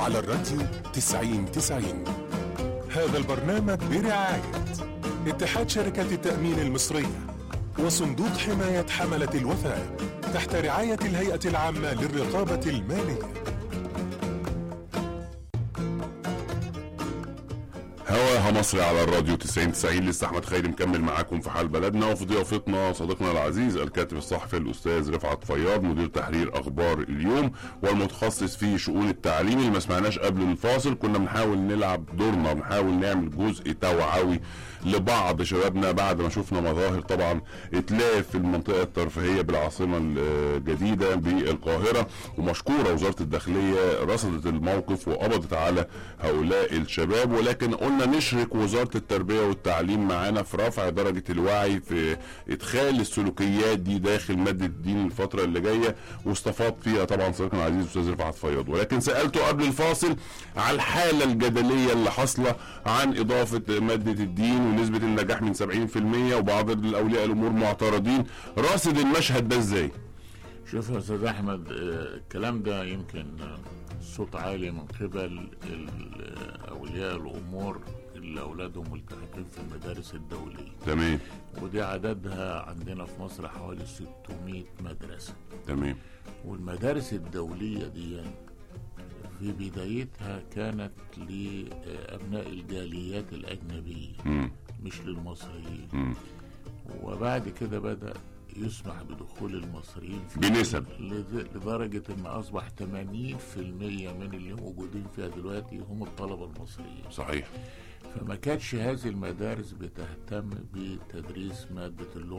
على الراديو 90 90 هذا البرنامج برعاية اتحاد شركة التأمين المصرية وصندوق حماية حملة الوفاء تحت رعاية الهيئة العامة للرقابة المالية هواها مصري على الراديو 90 90 لسه احمد خيري مكمل معاكم في حال بلدنا وفي ضيافتنا صديقنا العزيز الكاتب الصحفي الاستاذ رفعت فياض مدير تحرير اخبار اليوم والمتخصص في شؤون التعليم اللي ما سمعناش قبل الفاصل كنا بنحاول نلعب دورنا بنحاول نعمل جزء توعوي لبعض شبابنا بعد ما شفنا مظاهر طبعا اتلاف في المنطقه الترفيهيه بالعاصمه الجديده بالقاهره ومشكوره وزاره الداخليه رصدت الموقف وقبضت على هؤلاء الشباب ولكن قلنا نشرك وزاره التربيه والتعليم معانا في رفع درجه الوعي في ادخال السلوكيات دي داخل ماده الدين الفتره اللي جايه واستفاض فيها طبعا صديقنا العزيز الاستاذ رفعت فياض ولكن سالته قبل الفاصل على الحاله الجدليه اللي حاصله عن اضافه ماده الدين ونسبه النجاح من 70% وبعض الاولياء الامور معترضين راصد المشهد ده ازاي؟ شوف يا استاذ احمد آه، الكلام ده يمكن آه، صوت عالي من قبل ال- اولياء الامور اللي اولادهم ملتحقين في المدارس الدوليه تمام ودي عددها عندنا في مصر حوالي 600 مدرسه تمام والمدارس الدوليه دي في بدايتها كانت لابناء الجاليات الاجنبيه مم. مش للمصريين مم. وبعد كده بدأ يسمح بدخول المصريين في بنسب. لد- لدرجة ان اصبح 80% من اللي موجودين فيها دلوقتي هم الطلبة المصريين صحيح فما كانتش هذه المدارس بتهتم بتدريس مادة اللغة